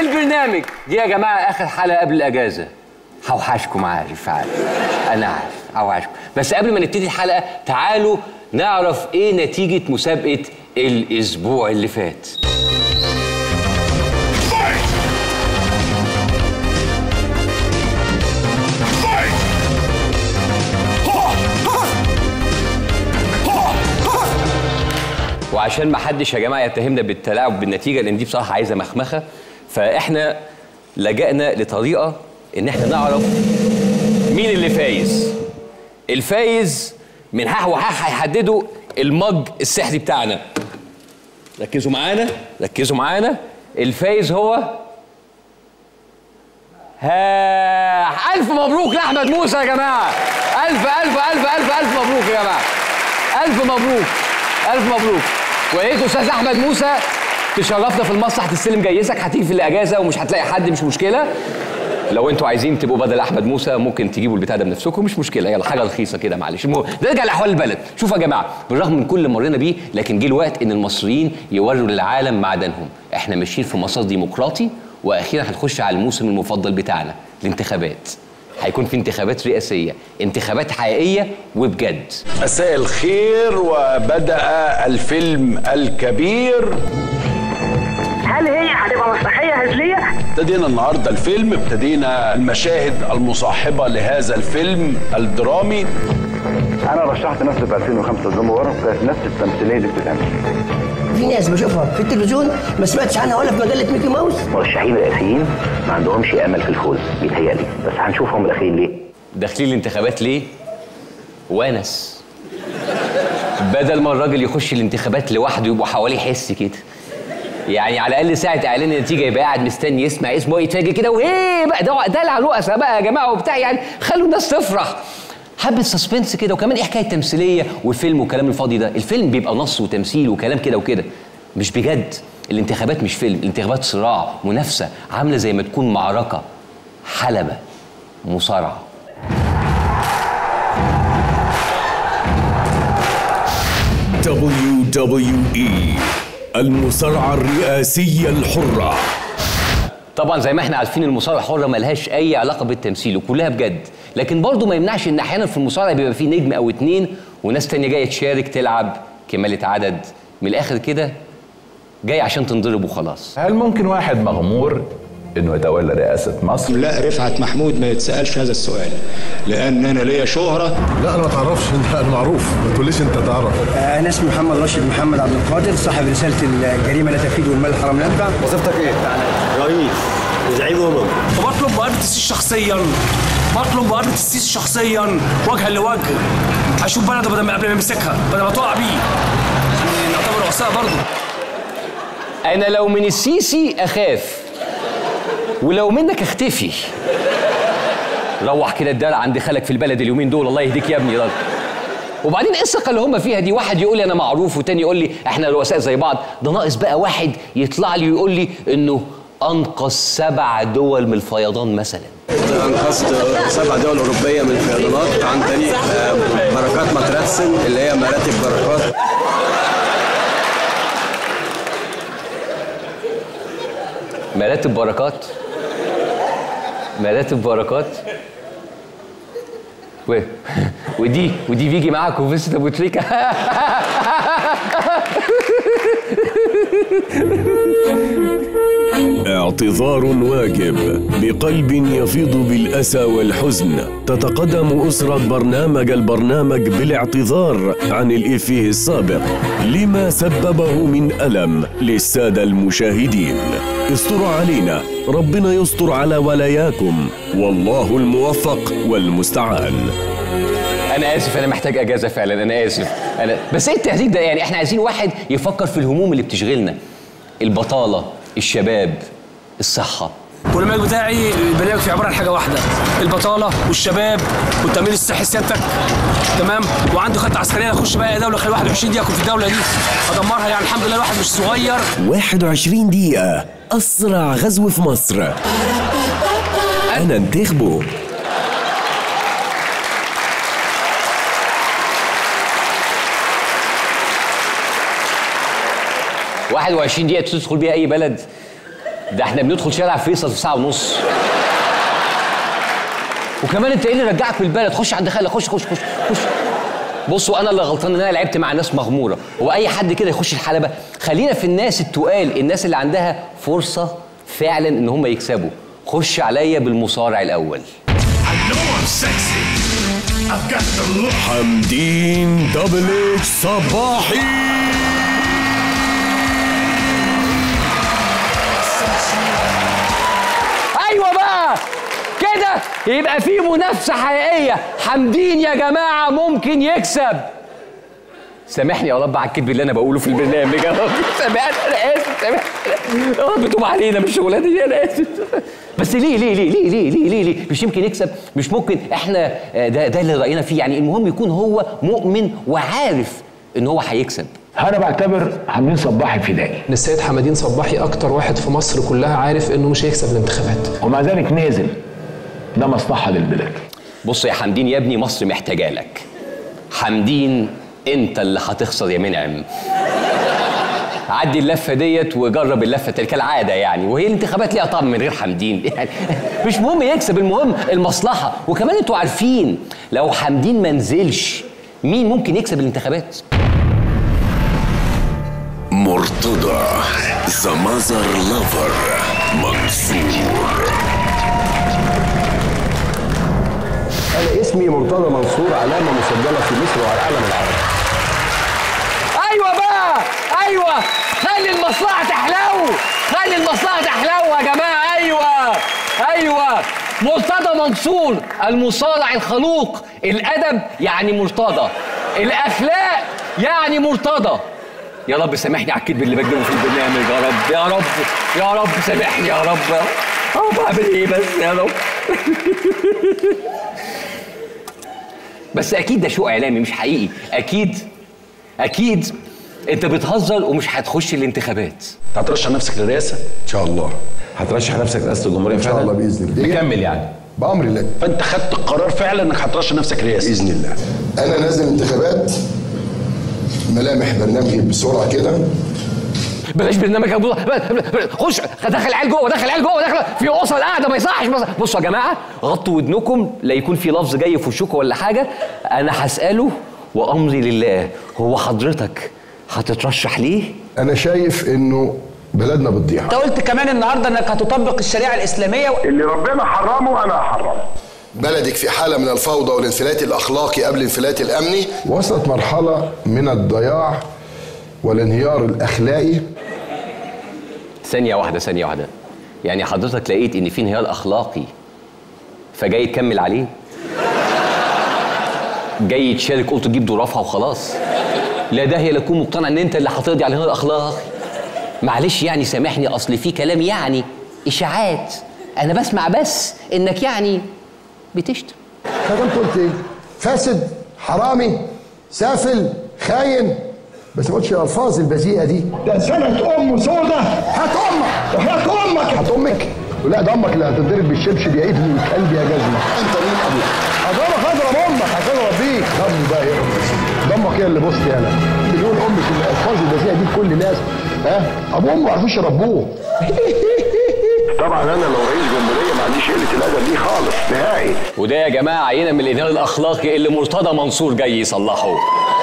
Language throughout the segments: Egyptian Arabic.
البرنامج دي يا جماعه اخر حلقه قبل الاجازه هوحشكم عارف عارف انا عارف هوحشكم بس قبل ما نبتدي الحلقه تعالوا نعرف ايه نتيجه مسابقه الاسبوع اللي فات وعشان ما حدش يا جماعه يتهمنا بالتلاعب بالنتيجه لان دي بصراحه عايزه مخمخه فاحنا لجأنا لطريقه ان احنا نعرف مين اللي فايز الفايز من ها وها هيحددوا المج السحري بتاعنا ركزوا معانا ركزوا معانا الفايز هو ها ألف مبروك لأحمد موسى يا جماعة ألف ألف ألف ألف ألف مبروك يا جماعة ألف مبروك ألف مبروك ويا ريت أستاذ أحمد موسى تشرفنا في المسرح تستلم جايزك هتيجي في الأجازة ومش هتلاقي حد مش مشكلة لو انتوا عايزين تبقوا بدل احمد موسى ممكن تجيبوا البتاع ده بنفسكم مش مشكله يلا حاجه رخيصه كده معلش المهم نرجع لاحوال البلد شوفوا يا جماعه بالرغم من كل اللي مرينا بيه لكن جه الوقت ان المصريين يوروا للعالم معدنهم احنا ماشيين في مسار ديمقراطي واخيرا هنخش على الموسم المفضل بتاعنا الانتخابات هيكون في انتخابات رئاسيه انتخابات حقيقيه وبجد مساء الخير وبدأ الفيلم الكبير هل هي هتبقى مسرحيه هزليه؟ ابتدينا النهارده الفيلم ابتدينا المشاهد المصاحبة لهذا الفيلم الدرامي انا رشحت نفسي في 2005 قدام ورا وكانت نفس التمثيليه دي بتتعمل في ناس بشوفها في التلفزيون ما سمعتش عنها ولا في مجله ميكي ماوس المرشحين الرئاسيين ما عندهمش امل في الفوز بيتهيألي بس هنشوفهم الاخير ليه داخلين الانتخابات ليه؟ ونس بدل ما الراجل يخش الانتخابات لوحده يبقوا حواليه حس كده يعني على الاقل ساعه اعلان النتيجه يبقى قاعد مستني يسمع اسمه يتفاجئ كده وهي بقى ده ده على الرؤساء بقى يا جماعه وبتاع يعني خلوا الناس تفرح حبه سسبنس كده وكمان ايه حكايه تمثيليه والفيلم والكلام الفاضي ده الفيلم بيبقى نص وتمثيل وكلام كده وكده مش بجد الانتخابات مش فيلم الانتخابات صراع منافسه عامله زي ما تكون معركه حلبه مصارعه WWE المصارعة الرئاسية الحرة طبعا زي ما احنا عارفين المصارعه الحره ملهاش اي علاقه بالتمثيل وكلها بجد لكن برضه ما يمنعش ان احيانا في المصارعه بيبقى فيه نجم او اتنين وناس تانية جايه تشارك تلعب كمالة عدد من الاخر كده جاي عشان تنضرب وخلاص هل ممكن واحد مغمور انه يتولى رئاسة مصر؟ لا رفعت محمود ما يتسالش هذا السؤال لان انا ليا شهره لا انا ما تعرفش انت انا معروف ما تقوليش انت تعرف انا اسمي محمد راشد محمد عبد القادر صاحب رساله الجريمه لا تفيد والمال الحرام لا ينفع وظيفتك ايه؟ رئيس زعيم امم بطلب مقابلة السيسي شخصيا بطلب مقابلة السيسي شخصيا وجها لوجه هشوف بلده بدل ما قبل ما يمسكها بدل ما تقع بيه عشان نعتبر رؤساء برضه انا لو من السيسي اخاف ولو منك اختفي روح كده الدار عند خالك في البلد اليومين دول الله يهديك يا ابني راجل وبعدين ايه الثقه اللي هم فيها دي واحد يقول لي انا معروف وتاني يقول لي احنا رؤساء زي بعض ده ناقص بقى واحد يطلع لي ويقول لي انه انقذ سبع دول من الفيضان مثلا انقذت سبع دول اوروبيه من الفيضانات عن طريق آه، بركات مترسم اللي هي مراتب بركات مراتب بركات مراتب بركات و... ودي ودي بيجي معاكم فيست ابو تريكه اعتذار واجب بقلب يفيض بالأسى والحزن تتقدم أسرة برنامج البرنامج بالاعتذار عن الإفيه السابق لما سببه من ألم للسادة المشاهدين استر علينا ربنا يستر على ولاياكم والله الموفق والمستعان انا اسف انا محتاج اجازه فعلا انا اسف انا بس ايه التهديد ده يعني احنا عايزين واحد يفكر في الهموم اللي بتشغلنا البطاله الشباب الصحه والبرنامج بتاعي البرنامج فيه عباره عن حاجه واحده البطاله والشباب والتامين الصحي سيادتك تمام وعندي خطه عسكريه اخش بقى اي دوله خلال 21 دقيقه اكون في الدوله دي ادمرها يعني الحمد لله الواحد مش صغير 21 دقيقة أسرع غزو في مصر أنا انتخبه 21 دقيقه تدخل بيها اي بلد ده احنا بندخل شارع فيصل في ساعه ونص وكمان انت ايه اللي رجعك من البلد خش عند خالك خش خش خش خش بصوا انا اللي غلطان ان انا لعبت مع ناس مغموره واي حد كده يخش الحلبه خلينا في الناس التقال الناس اللي عندها فرصه فعلا ان هم يكسبوا خش عليا بالمصارع الاول حمدين دبل اتش صباحي ايوه بقى كده يبقى في منافسه حقيقيه حمدين يا جماعه ممكن يكسب سامحني يا رب على الكذب اللي انا بقوله في البرنامج يا رب سامحني انا اسف سامحني يا رب توب علينا من الشغلانه دي انا اسف بس ليه ليه ليه ليه ليه ليه ليه, ليه؟ مش يمكن يكسب مش ممكن احنا آه، ده ده اللي راينا فيه يعني المهم يكون هو مؤمن وعارف ان هو هيكسب انا بعتبر حمدين صباحي فدائي ان السيد حمدين صباحي اكتر واحد في مصر كلها عارف انه مش هيكسب الانتخابات ومع ذلك نازل ده مصلحه للبلاد بص يا حمدين يا ابني مصر محتاجه لك حمدين انت اللي هتخسر يا منعم عدي اللفه ديت وجرب اللفه التانية كالعاده يعني وهي الانتخابات ليها طعم من غير حمدين يعني مش مهم يكسب المهم المصلحه وكمان انتوا عارفين لو حمدين ما نزلش مين ممكن يكسب الانتخابات مرتضى ذا ماذر لافر منصور انا اسمي مرتضى منصور علامه مسجله في مصر وعلى العالم العربي ايوه بقى ايوه خلي المصلحه تحلو خلي المصلحه تحلو يا جماعه ايوه ايوه مرتضى منصور المصارع الخلوق الادب يعني مرتضى الاخلاق يعني مرتضى يا رب سامحني على الكذب اللي بكذبه في البرنامج يا رب يا رب يا رب سامحني يا رب يا رب بعمل ايه بس يا رب بس اكيد ده شو اعلامي مش حقيقي اكيد اكيد انت بتهزر ومش هتخش الانتخابات هترشح نفسك للرئاسه ان شاء الله هترشح نفسك رئاسه الجمهوريه ان شاء الله باذن الله نكمل يعني بامر الله فانت خدت القرار فعلا انك هترشح نفسك رئاسه باذن الله انا نازل انتخابات ملامح برنامجي بسرعه كده بلاش برنامج يا أبو- خش دخل عيال جوه دخل عيال جوه دخل في اسر قاعده ما يصحش ما يصحش. بصوا يا جماعه غطوا ودنكم لا يكون في لفظ جاي في وشكم ولا حاجه انا هساله وامري لله هو حضرتك هتترشح ليه؟ انا شايف انه بلدنا بتضيع انت قلت كمان النهارده انك هتطبق الشريعه الاسلاميه اللي ربنا حرمه انا هحرمه بلدك في حاله من الفوضى والانفلات الاخلاقي قبل الانفلات الامني وصلت مرحله من الضياع والانهيار الاخلاقي ثانيه واحده ثانيه واحده يعني حضرتك لقيت ان في انهيار اخلاقي فجاي تكمل عليه جاي تشارك قلت تجيب ظرافها وخلاص لا ده هي لا تكون مقتنع ان انت اللي هتقضي على الانهيار الاخلاقي معلش يعني سامحني اصل في كلام يعني اشاعات انا بسمع بس انك يعني بتشتم فانت قلت ايه فاسد حرامي سافل خاين بس ما قلتش الالفاظ البذيئه دي ده سنه ام سودة هات امك هات امك هات امك لا ده امك اللي هتضرب بالشبشب يا ابني كلب يا جزمه انت مين ابوك اضربك اضرب امك عشان اربيك ضم بقى يا ضمك هي اللي بصت انا بيقول امك الالفاظ البذيئه دي لكل الناس ها ابو امه ما عرفوش يربوه طبعا انا لو رئيس جمهوريه ما عنديش قله الادب دي خالص نهائي وده يا جماعه عينه من الانهيار الاخلاقي اللي مرتضى منصور جاي يصلحه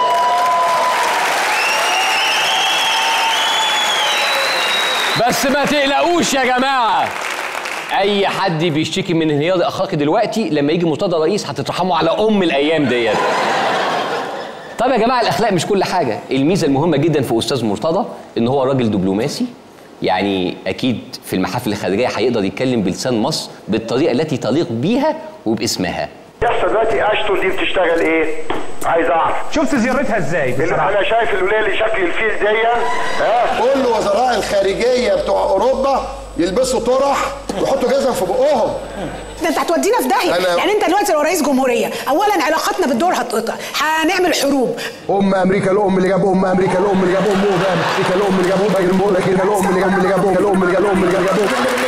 بس ما تقلقوش يا جماعه اي حد بيشتكي من انهيار اخلاقي دلوقتي لما يجي مرتضى رئيس هتترحموا على ام الايام ديت طب يا جماعه الاخلاق مش كل حاجه الميزه المهمه جدا في استاذ مرتضى ان هو راجل دبلوماسي يعني اكيد في المحافل الخارجيه هيقدر يتكلم بلسان مصر بالطريقه التي تليق بيها وباسمها يحصل دلوقتي اشتون دي بتشتغل ايه؟ عايز اعرف شفت زيارتها ازاي اللي انا شايف الولايه اللي شكل الفيل دي ها كل وزراء الخارجيه بتوع اوروبا يلبسوا طرح ويحطوا جزم في بقهم ده انت هتودينا في داهيه أنا- يعني انت دلوقتي لو رئيس جمهوريه اولا علاقاتنا بالدول هتقطع هنعمل حروب ام امريكا الام اللي جاب ام امريكا الام اللي جاب ام امريكا الام اللي جاب ام امريكا الام اللي جاب اللي جاب الام اللي جاب الام اللي جاب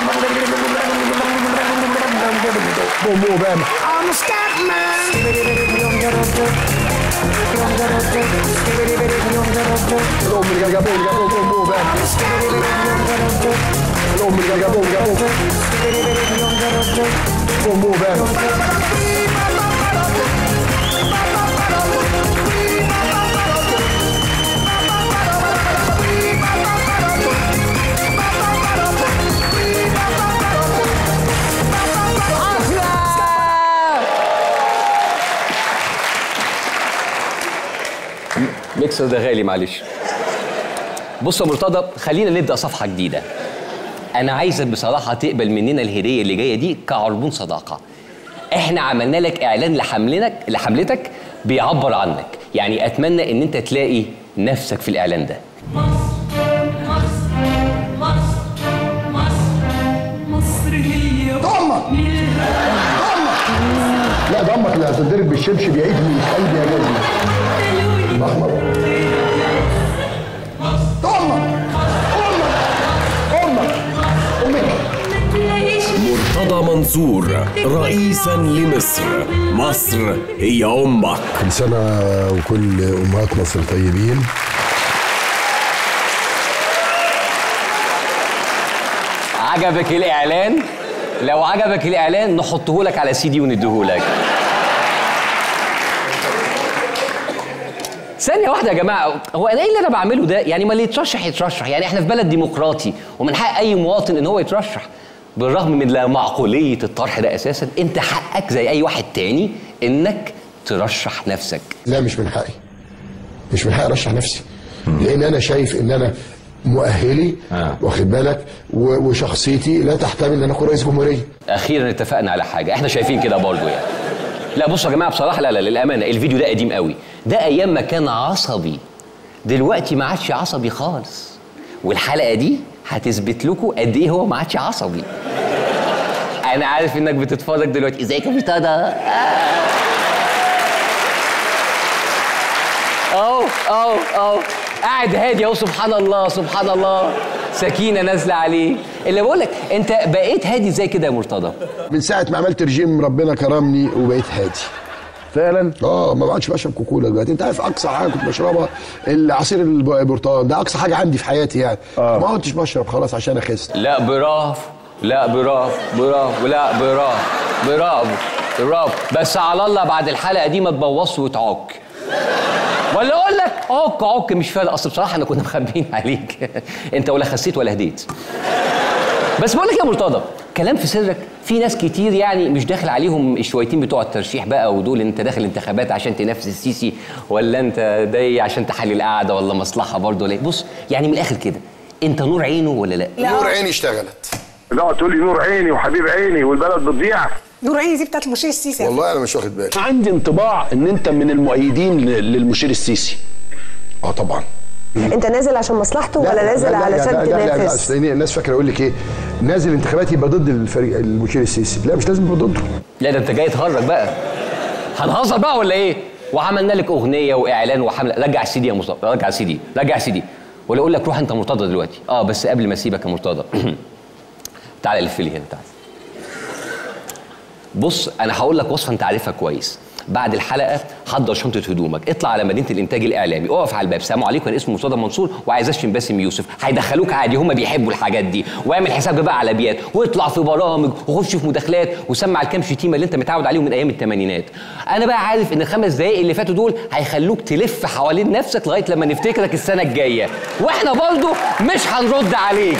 ام اوباما اه الام اللي جاب ام اللي جاب ام اوباما الام اللي جابوهم جابوهم امه بان ميكسر ده غالي معلش بص يا مرتضى خلينا نبدا صفحه جديده انا عايزك بصراحه تقبل مننا الهديه اللي جايه دي كعربون صداقه احنا عملنا لك اعلان لحملتك لحملتك بيعبر عنك يعني اتمنى ان انت تلاقي نفسك في الاعلان ده مصر هي ضمك ضمك لا ضمك اللي هتضرب بالشبشب يعيد من قلبي يا جدي احمر ضمك امك امك مرتضى منصور رئيسا لمصر مصر هي امك كل سنه وكل امهات مصر طيبين عجبك الاعلان لو عجبك الاعلان نحطه لك على سي دي ونديه لك ثانية واحدة يا جماعة هو أنا إيه اللي أنا بعمله ده؟ يعني ما اللي يترشح يترشح، يعني إحنا في بلد ديمقراطي ومن حق أي مواطن إن هو يترشح. بالرغم من لا معقولية الطرح ده أساسا، أنت حقك زي أي واحد تاني إنك ترشح نفسك. لا مش من حقي مش من حقي ارشح نفسي لان انا شايف ان انا مؤهلي واخد بالك و- وشخصيتي لا تحتمل ان انا اكون رئيس جمهوريه أخيرا اتفقنا على حاجة، إحنا شايفين كده برضه يعني. لا بصوا يا جماعة بصراحة لا لا للأمانة الفيديو ده قديم قوي، ده أيام ما كان عصبي. دلوقتي ما عادش عصبي خالص. والحلقة دي هتثبت لكم قد إيه هو ما عادش عصبي. أنا عارف إنك بتتفرج دلوقتي، إزيك يا مرتضى؟ اهو اهو اهو قاعد هادي اهو سبحان الله سبحان الله سكينه نازله عليه اللي بقول لك انت بقيت هادي زي كده يا مرتضى من ساعه ما عملت رجيم ربنا كرمني وبقيت هادي فعلا اه ما بقعدش بشرب كوكولا دلوقتي انت عارف اقصى حاجه كنت بشربها العصير الب- البرتقال ده اقصى حاجه عندي في حياتي يعني آه. ما عدتش بشرب خلاص عشان اخس لا برافو لا برافو برافو لا برافو برافو برافو بس على الله بعد الحلقه دي ما تبوظش وتعك ولا اقول لك عك عك مش فارق اصل بصراحه انا كنا مخبيين عليك انت ولا خسيت ولا هديت بس بقول لك يا مرتضى كلام في سرك في ناس كتير يعني مش داخل عليهم الشويتين بتوع الترشيح بقى ودول انت داخل انتخابات عشان تنافس السيسي ولا انت جاي عشان تحلل قاعده ولا مصلحه برضه ولا إيه؟ بص يعني من الاخر كده انت نور عينه ولا لا؟ نور عيني اشتغلت لا تقول لي نور عيني وحبيب عيني والبلد بتضيع نور عيني دي بتاعت المشير السيسي والله انا مش واخد بالي عندي انطباع ان انت من المؤيدين ل- للمشير السيسي اه طبعا انت نازل عشان مصلحته ولا نازل علشان لا لا لا تنافس أصل الناس فاكره يقول لك ايه نازل انتخابات يبقى ضد الفريق المشير السيسي لا مش لازم يبقى ضده لا ده انت جاي تهرج بقى هنهزر بقى ولا ايه؟ وعملنا لك اغنيه واعلان وحمله رجع السي دي يا مصطفى رجع السي دي رجع السي دي ولا اقول لك روح انت مرتضى دلوقتي اه بس قبل ما اسيبك يا مرتضى تعالى لف لي هنا تعالى بص انا هقول لك وصفه انت عارفها كويس بعد الحلقه حضر شنطه هدومك اطلع على مدينه الانتاج الاعلامي اقف على الباب سلام عليكم انا اسمي مرتضى منصور وعايز اشتم باسم يوسف هيدخلوك عادي هم بيحبوا الحاجات دي واعمل حساب بقى على بيات واطلع في برامج وخش في مداخلات وسمع الكام شتيمه اللي انت متعود عليهم من ايام الثمانينات انا بقى عارف ان الخمس دقايق اللي فاتوا دول هيخلوك تلف حوالين نفسك لغايه لما نفتكرك السنه الجايه واحنا برضو مش هنرد عليك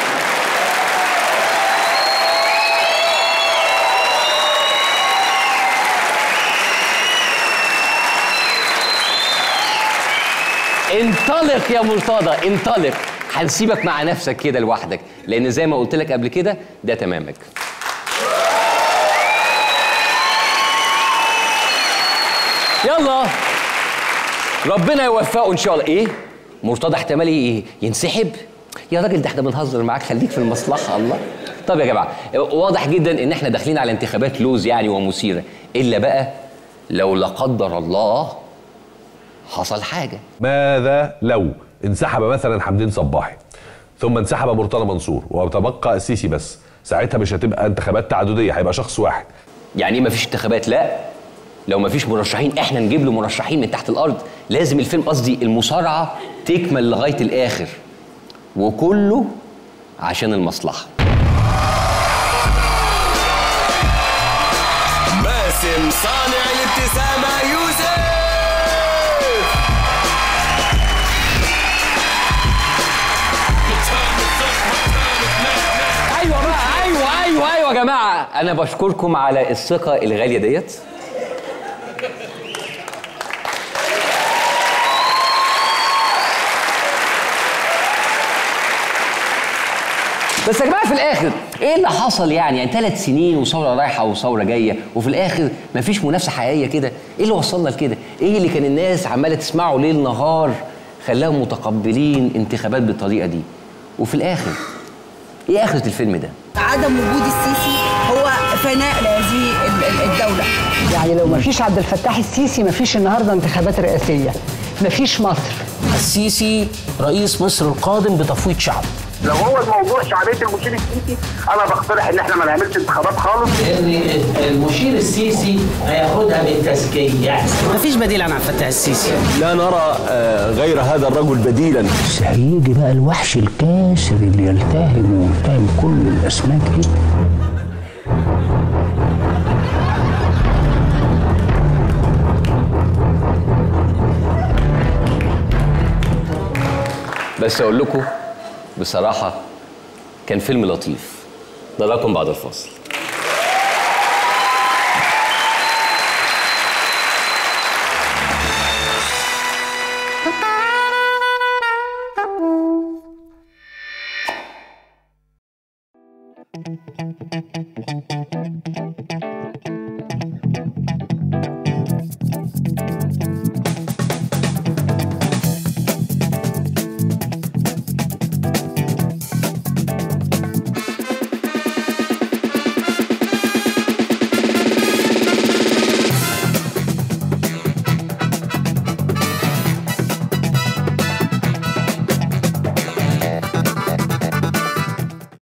انطلق يا مرتضى انطلق هنسيبك مع نفسك كده لوحدك لان زي ما قلت لك قبل كده ده تمامك يلا ربنا يوفقه ان شاء الله ايه مرتضى احتمال ايه ينسحب يا راجل ده احنا بنهزر معاك خليك في المصلحه الله طب يا جماعه واضح جدا ان احنا داخلين على انتخابات لوز يعني ومثيره الا بقى لو لا قدر الله حصل حاجه ماذا لو انسحب مثلا حمدين صباحي ثم انسحب مرتضى منصور وتبقى السيسي بس ساعتها مش هتبقى انتخابات تعدديه هيبقى شخص واحد يعني ايه مفيش انتخابات لا لو مفيش مرشحين احنا نجيب له مرشحين من تحت الارض لازم الفيلم قصدي المصارعه تكمل لغايه الاخر وكله عشان المصلحه باسم صانع الابتسامة يوسف ايوه بقى ايوه ايوه ايوه يا جماعه انا بشكركم على الثقه الغاليه ديت بس يا جماعه في الاخر ايه اللي حصل يعني يعني ثلاث سنين وثوره رايحه وثوره جايه وفي الاخر مفيش منافسه حقيقيه كده ايه اللي وصلنا لكده ايه اللي كان الناس عماله تسمعه ليل نهار خلاهم متقبلين انتخابات بالطريقه دي وفي الاخر ايه اخره الفيلم ده عدم وجود السيسي هو فناء لهذه ال- ال- الدولة يعني لو ما فيش عبد الفتاح السيسي ما فيش النهارده انتخابات رئاسيه ما فيش مصر السيسي رئيس مصر القادم بتفويض شعب لو هو الموضوع شعبيه المشير السيسي انا بقترح ان احنا ما نعملش انتخابات خالص لان المشير السيسي هياخدها بالتزكيه يعني مفيش بديل عن عبد الفتاح السيسي لا نرى آه، غير هذا الرجل بديلا هيجي بقى الوحش الكاسر اللي يلتهم ويلتهم كل الاسماك دي بس اقول لكم بصراحه كان فيلم لطيف نراكم بعد الفاصل